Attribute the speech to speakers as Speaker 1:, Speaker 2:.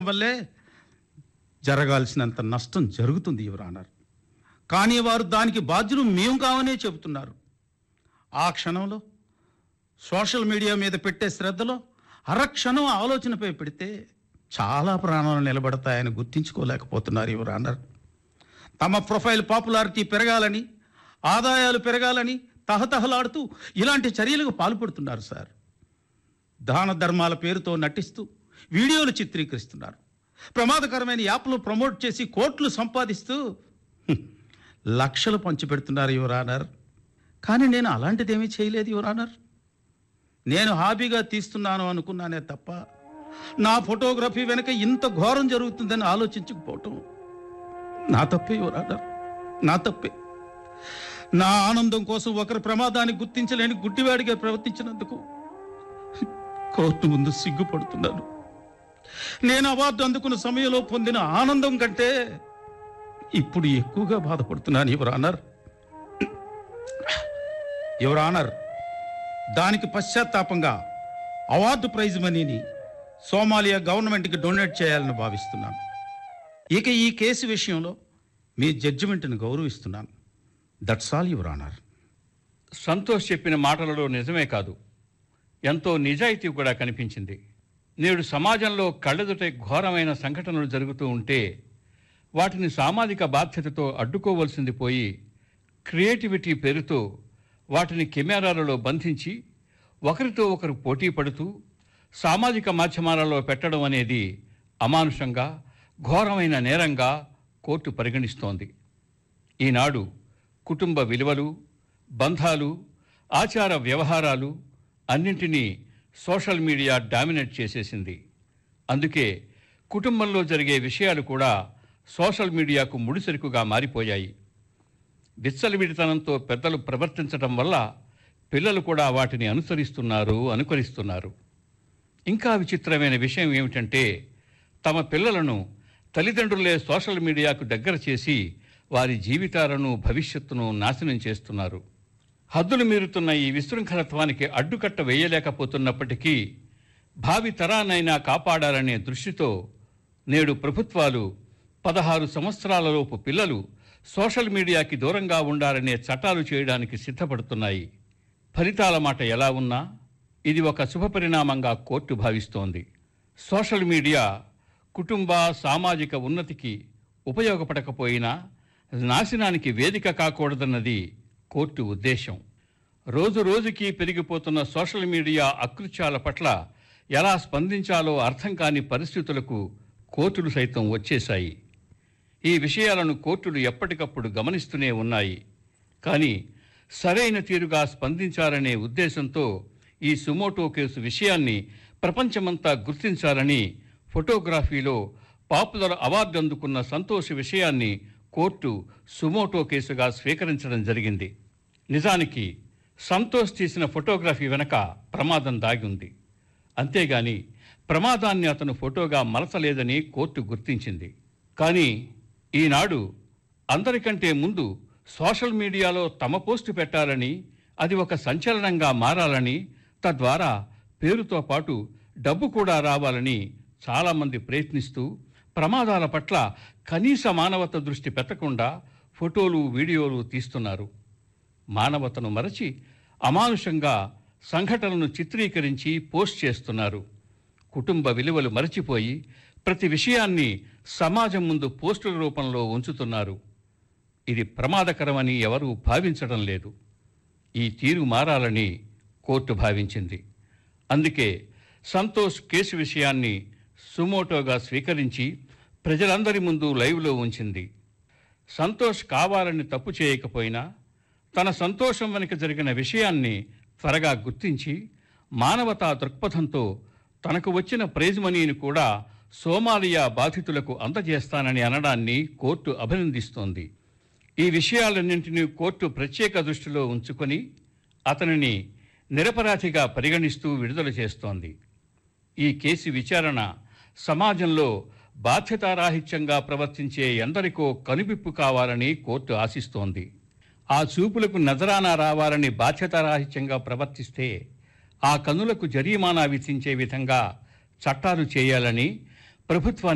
Speaker 1: వల్లే జరగాల్సినంత నష్టం జరుగుతుంది యువరానర్ కానీ వారు దానికి బాధ్యులు మేము కావనే చెబుతున్నారు ఆ క్షణంలో సోషల్ మీడియా మీద పెట్టే శ్రద్ధలో అరక్షణం ఆలోచనపై పెడితే చాలా ప్రాణాలు నిలబడతాయని గుర్తించుకోలేకపోతున్నారు యువరానర్ తమ ప్రొఫైల్ పాపులారిటీ పెరగాలని ఆదాయాలు పెరగాలని తహతహలాడుతూ ఇలాంటి చర్యలకు పాల్పడుతున్నారు సార్ దాన ధర్మాల పేరుతో నటిస్తూ వీడియోలు చిత్రీకరిస్తున్నారు ప్రమాదకరమైన యాప్లు ప్రమోట్ చేసి కోట్లు సంపాదిస్తూ హ్మ్, లక్షలు పంచిపెడుతున్నారు యువరానర్ కానీ నేను అలాంటిదేమీ చేయలేదు యువరానర్ నేను హాబీగా తీస్తున్నాను అనుకున్నానే తప్ప నా ఫోటోగ్రఫీ వెనక ఇంత ఘోరం జరుగుతుందని ఆలోచించకపోవటం నా తప్పే యువరానర్ నా తప్పే నా ఆనందం కోసం ఒకరి ప్రమాదాన్ని గుర్తించలేని గుడ్డివాడిగా ప్రవర్తించినందుకు కోర్టు ముందు సిగ్గుపడుతున్నాను నేను అవార్డు అందుకున్న సమయంలో పొందిన ఆనందం కంటే ఇప్పుడు ఎక్కువగా బాధపడుతున్నాను యువర్ ఆనర్ యువర్ ఆనర్ దానికి పశ్చాత్తాపంగా అవార్డు ప్రైజ్ మనీని సోమాలియా గవర్నమెంట్కి డొనేట్ చేయాలని భావిస్తున్నాను ఇక ఈ కేసు విషయంలో మీ జడ్జిమెంట్ని గౌరవిస్తున్నాను that's all your honour
Speaker 2: Santosh చెప్పిన మాటలలో నిజమే కాదు ఎంతో నిజాయితీ కూడా కనిపించింది నేడు సమాజంలో కళ్ళెదుట ఘోరమైన సంఘటనలు జరుగుతూ ఉంటే వాటిని సామాజిక బాధ్యతతో అడ్డుకోవలసింది పోయి క్రియేటివిటీ పేరుతో వాటిని కెమెరాలలో బంధించి ఒకరితో ఒకరు పోటీ పడుతూ సామాజిక మాధ్యమాలలో పెట్టడం అనేది అమానుషంగా ఘోరమైన నేరంగా కోర్టు పరిగణిస్తోంది ఈనాడు కుటుంబ విలువలు బంధాలు ఆచార వ్యవహారాలు అన్నింటినీ సోషల్ మీడియా డామినేట్ చేసేసింది అందుకే కుటుంబంలో జరిగే విషయాలు కూడా సోషల్ మీడియాకు ముడిసరుకుగా మారిపోయాయి విచ్చలవిడితనంతో పెద్దలు ప్రవర్తించడం వల్ల పిల్లలు కూడా వాటిని అనుసరిస్తున్నారు అనుకరిస్తున్నారు ఇంకా విచిత్రమైన విషయం ఏమిటంటే తమ పిల్లలను తల్లిదండ్రులే సోషల్ మీడియాకు దగ్గర చేసి వారి జీవితాలను భవిష్యత్తును నాశనం చేస్తున్నారు హద్దులు మీరుతున్న ఈ విశృంఖలత్వానికి అడ్డుకట్ట వేయలేకపోతున్నప్పటికీ భావి తరానైనా కాపాడాలనే దృష్టితో నేడు ప్రభుత్వాలు పదహారు సంవత్సరాలలోపు పిల్లలు సోషల్ మీడియాకి దూరంగా ఉండాలనే చట్టాలు చేయడానికి సిద్ధపడుతున్నాయి ఫలితాల మాట ఎలా ఉన్నా ఇది ఒక శుభపరిణామంగా కోర్టు భావిస్తోంది సోషల్ మీడియా కుటుంబ సామాజిక ఉన్నతికి ఉపయోగపడకపోయినా నాశనానికి వేదిక కాకూడదన్నది కోర్టు ఉద్దేశం రోజు రోజుకి పెరిగిపోతున్న సోషల్ మీడియా అకృత్యాల పట్ల ఎలా స్పందించాలో అర్థం కాని పరిస్థితులకు కోర్టులు సైతం వచ్చేశాయి ఈ విషయాలను కోర్టులు ఎప్పటికప్పుడు గమనిస్తూనే ఉన్నాయి కానీ సరైన తీరుగా స్పందించాలనే ఉద్దేశంతో ఈ సుమోటో కేసు విషయాన్ని ప్రపంచమంతా గుర్తించాలని ఫోటోగ్రఫీలో పాపులర్ అవార్డు అందుకున్న సంతోష్ విషయాన్ని కోర్టు సుమోటో కేసుగా స్వీకరించడం జరిగింది నిజానికి సంతోష్ తీసిన ఫోటోగ్రఫీ వెనక ప్రమాదం దాగి ఉంది అంతేగాని ప్రమాదాన్ని అతను ఫోటోగా మలచలేదని కోర్టు గుర్తించింది కానీ ఈనాడు అందరికంటే ముందు సోషల్ మీడియాలో తమ పోస్టు పెట్టాలని అది ఒక సంచలనంగా మారాలని తద్వారా పేరుతో పాటు డబ్బు కూడా రావాలని చాలామంది ప్రయత్నిస్తూ ప్రమాదాల పట్ల కనీస మానవత దృష్టి పెట్టకుండా ఫోటోలు వీడియోలు తీస్తున్నారు మానవతను మరచి అమానుషంగా సంఘటనలను చిత్రీకరించి పోస్ట్ చేస్తున్నారు కుటుంబ విలువలు మరచిపోయి ప్రతి విషయాన్ని సమాజం ముందు పోస్టుల రూపంలో ఉంచుతున్నారు ఇది ప్రమాదకరమని ఎవరూ భావించడం లేదు ఈ తీరు మారాలని కోర్టు భావించింది అందుకే సంతోష్ కేసు విషయాన్ని సుమోటోగా స్వీకరించి ప్రజలందరి ముందు లైవ్లో ఉంచింది సంతోష్ కావాలని తప్పు చేయకపోయినా తన సంతోషం వెనుక జరిగిన విషయాన్ని త్వరగా గుర్తించి మానవతా దృక్పథంతో తనకు వచ్చిన ప్రైజ్ మనీని కూడా సోమాలియా బాధితులకు అందజేస్తానని అనడాన్ని కోర్టు అభినందిస్తోంది ఈ విషయాలన్నింటినీ కోర్టు ప్రత్యేక దృష్టిలో ఉంచుకొని అతనిని నిరపరాధిగా పరిగణిస్తూ విడుదల చేస్తోంది ఈ కేసు విచారణ సమాజంలో బాధ్యతారాహిత్యంగా ప్రవర్తించే ఎందరికో కనువిప్పు కావాలని కోర్టు ఆశిస్తోంది ఆ చూపులకు నజరానా రావాలని బాధ్యతారాహిత్యంగా ప్రవర్తిస్తే ఆ కన్నులకు జరిమానా విధించే విధంగా చట్టాలు చేయాలని ప్రభుత్వాన్ని